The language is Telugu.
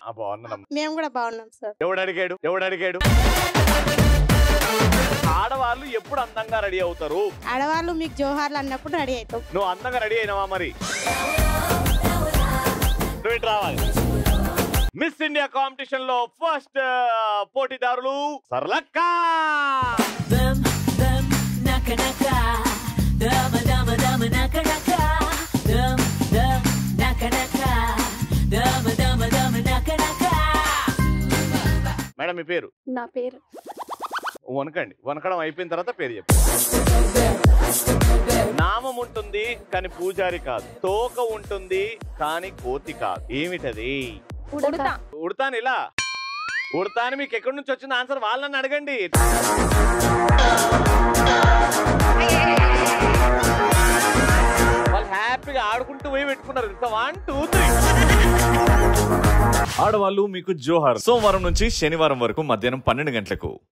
ఆ, బాగున్నానమ్మా మేము కూడా బాగున్నాం సార్ ఎవడు అడిగాడు ఎవడు అడిగాడు ఆడవాళ్ళు ఎప్పుడు అందంగా రెడీ అవుతారు ఆడవాళ్ళు మీకు జోహార్లు అన్నప్పుడు రెడీ అవుతాం నువ్వు అందంగా రెడీ అయినావా మరి నువ్వు ఇటు రావాలి మిస్ ఇండియా కాంపిటీషన్ లో ఫస్ట్ పోటీదారులు సరళక్క Bum, bum, naka naka. Dama dama dama naka naka. Dum dum naka naka. Dama dama dama naka naka. Madam మీ పేరు నా పేరు వనకండి వనకడం అయిపోయిన తర్వాత పేరు చెప్పు నామం ఉంటుంది కానీ పూజారి కాదు తోక ఉంటుంది కానీ కోతి కాదు ఏమిటది ఉడతా ఉడతాను ఇలా ఉడతాను మీకు ఎక్కడి నుంచి వచ్చిన ఆన్సర్ వాళ్ళని అడగండి వాళ్ళు హ్యాపీగా ఆడుకుంటూ పోయి పెట్టుకున్నారు వన్ టూ త్రీ ఆడవాళ్ళు మీకు జోహార్ సోమవారం నుంచి శనివారం వరకు మధ్యాహ్నం పన్నెండు గంటలకు